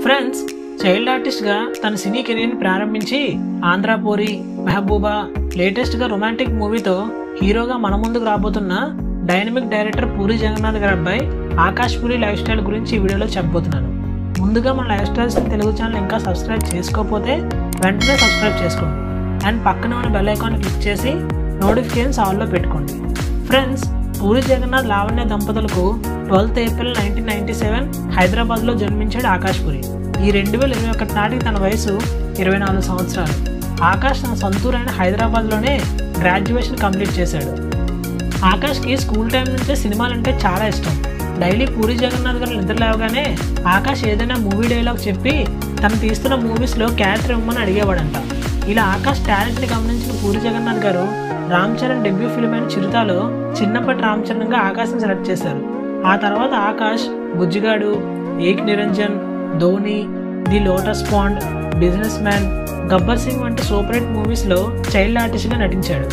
friends child ఆర్టిస్ట్గా తన సినీ కెరీర్ని ప్రారంభించి ఆంధ్రాపూరి మెహబూబా లేటెస్ట్గా రొమాంటిక్ మూవీతో హీరోగా మన ముందుకు రాబోతున్న డైనమిక్ డైరెక్టర్ పూరి జగన్నాథ్ గారి అబ్బాయి ఆకాష్ పూరి లైఫ్ స్టైల్ గురించి ఈ వీడియోలో చెప్పబోతున్నాను ముందుగా మన లైఫ్ స్టైల్స్ తెలుగు ఛానల్ ఇంకా సబ్స్క్రైబ్ చేసుకోకపోతే వెంటనే సబ్స్క్రైబ్ చేసుకోండి అండ్ పక్కన ఉన్న బెల్ ఐకాన్ క్లిక్ చేసి నోటిఫికేషన్స్ ఆన్లో పెట్టుకోండి ఫ్రెండ్స్ పూరి జగన్నాథ్ లావణ్య దంపతులకు twelfth April nineteen ninety seven హైదరాబాద్లో జన్మించాడు ఆకాష్ పురి ఈ రెండు వేల ఇరవై ఒకటి నాటికి తన వయసు ఇరవై నాలుగు సంవత్సరాలు ఆకాష్ తన సొంతూరైన హైదరాబాద్లోనే గ్రాడ్యుయేషన్ కంప్లీట్ చేశాడు ఆకాష్కి స్కూల్ టైం నుంచే సినిమాలంటే చాలా ఇష్టం డైలీ పూరి జగన్నాథ్ గారు నిద్ర లేవగానే ఆకాష్ ఏదైనా మూవీ డైలాగ్ చెప్పి తను తీస్తున్న మూవీస్లో క్యారెక్టర్ ఇవ్వమని అడిగేవాడంట ఇలా ఆకాష్ టాలెంట్ని గమనించిన పూరి జగన్నాథ్ గారు రామ్ చరణ్ డెబ్యూ ఫిల్మ్ అయిన చిరుతాలో చిన్నప్పటి రామ్ చరణ్గా ఆకాష్ని సెలెక్ట్ చేశారు ఆ తర్వాత Akash Bujjigadu Ek Niranjan Dhoni the lotus pond businessman Gabbar Singh వంటి సూపర్ హిట్ మూవీస్లో చైల్డ్ ఆర్టిస్ట్గా నటించాడు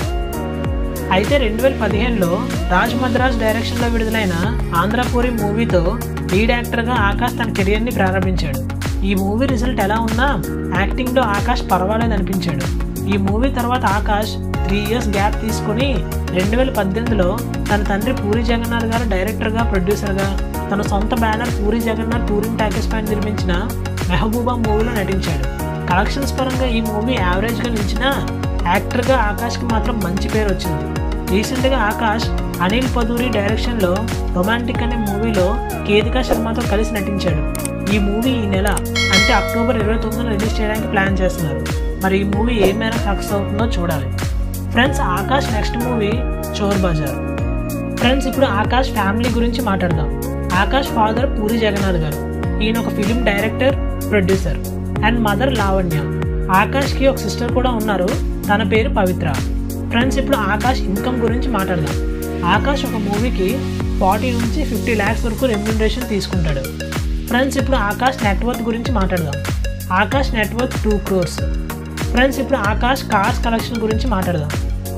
అయితే రెండు వేల పదిహేనులో రాజ్ మద్రాస్ డైరెక్షన్లో విడుదలైన ఆంధ్రపూరి మూవీతో లీడ్ యాక్టర్గా ఆకాష్ తన కెరియర్ని ప్రారంభించాడు ఈ మూవీ రిజల్ట్ ఎలా ఉన్నా యాక్టింగ్లో ఆకాష్ పర్వాలేదు అనిపించాడు ఈ మూవీ తర్వాత ఆకాష్ త్రీ ఇయర్స్ గ్యాప్ తీసుకుని రెండు వేల పద్దెనిమిదిలో తన తండ్రి పూరి జగన్నాథ్ గారు డైరెక్టర్గా ప్రొడ్యూసర్గా తన సొంత banner Puri Jagannath touring package పైన నిర్మించిన మెహబూబా మూవీలో నటించాడు కలెక్షన్స్ పరంగా ఈ మూవీ యావరేజ్గా నిలిచినా యాక్టర్గా ఆకాష్కి మాత్రం మంచి పేరు వచ్చింది రీసెంట్గా ఆకాష్ అనిల్ పదూరి డైరెక్షన్లో రొమాంటిక్ అనే మూవీలో కేతికా శర్మతో కలిసి నటించాడు ఈ మూవీ ఈ నెల అంటే అక్టోబర్ ఇరవై తొమ్మిదిన రిలీజ్ చేయడానికి ప్లాన్ చేస్తున్నారు మరి ఈ మూవీ ఏ మేర సక్సెస్ అవుతుందో చూడాలి friends Akash next movie Chor Bazaar friends ఇప్పుడు ఆకాష్ ఫ్యామిలీ గురించి మాట్లాడదాం ఆకాష్ ఫాదర్ పూరి జగన్నాథ్ గారు ఈయన ఒక film director producer and mother Lavanya ఆకాష్కి ఒక సిస్టర్ కూడా ఉన్నారు తన పేరు పవిత్ర ఫ్రెండ్స్ ఇప్పుడు ఆకాష్ ఇన్కమ్ గురించి మాట్లాడదాం ఆకాష్ ఒక మూవీకి ఫార్టీ నుంచి ఫిఫ్టీ ల్యాక్స్ వరకు రెమ్యూనరేషన్ తీసుకుంటాడు ఫ్రెండ్స్ ఇప్పుడు ఆకాష్ నెట్వర్క్ గురించి మాట్లాడదాం Akash network two crores friends ఇప్పుడు ఆకాష్ కార్స్ కలెక్షన్ గురించి మాట్లాడదాం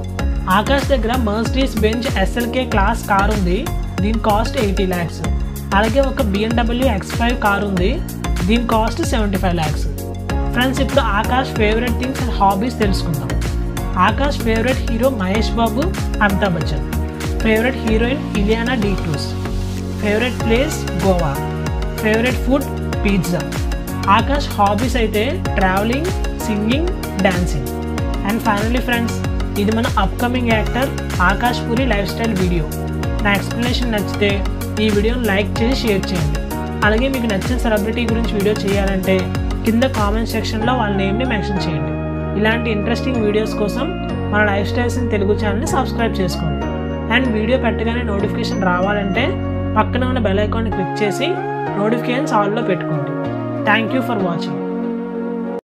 ఆకాష్ దగ్గర Mercedes Benz SLK class car ఉంది దీని కాస్ట్ ఎయిటీ ల్యాక్స్ అలాగే ఒక బిఎండబ్ల్యూ ఎక్స్ ఫైవ్ కార్ ఉంది దీని cost seventy five lakhs friends ఇప్పుడు Akash favourite things and hobbies తెలుసుకుందాం Akash favourite hero Mahesh Babu Amitabh Bachchan favourite heroine Ileana D'Cruz favourite place Goa favourite food pizza Akash hobbies అయితే travelling singing dancing and finally friends ఇది మన upcoming actor Akash Puri life style video నా explanation నచ్చితే ఈ వీడియోని like చేసి షేర్ చేయండి అలాగే మీకు నచ్చిన సెలబ్రిటీ గురించి వీడియో చేయాలంటే కింద కామెంట్ సెక్షన్లో వాళ్ళ నేమ్ని మెన్షన్ చేయండి ఇలాంటి ఇంట్రెస్టింగ్ వీడియోస్ కోసం మన లైఫ్ స్టైల్స్ ఇన్ తెలుగు ఛానల్ని సబ్స్క్రైబ్ చేసుకోండి అండ్ వీడియో పెట్టగానే నోటిఫికేషన్ రావాలంటే పక్కన ఉన్న బెల్ ఐకాన్ని క్లిక్ చేసి నోటిఫికేషన్స్ ఆల్లో పెట్టుకోండి థ్యాంక్ యూ ఫర్ వాచింగ్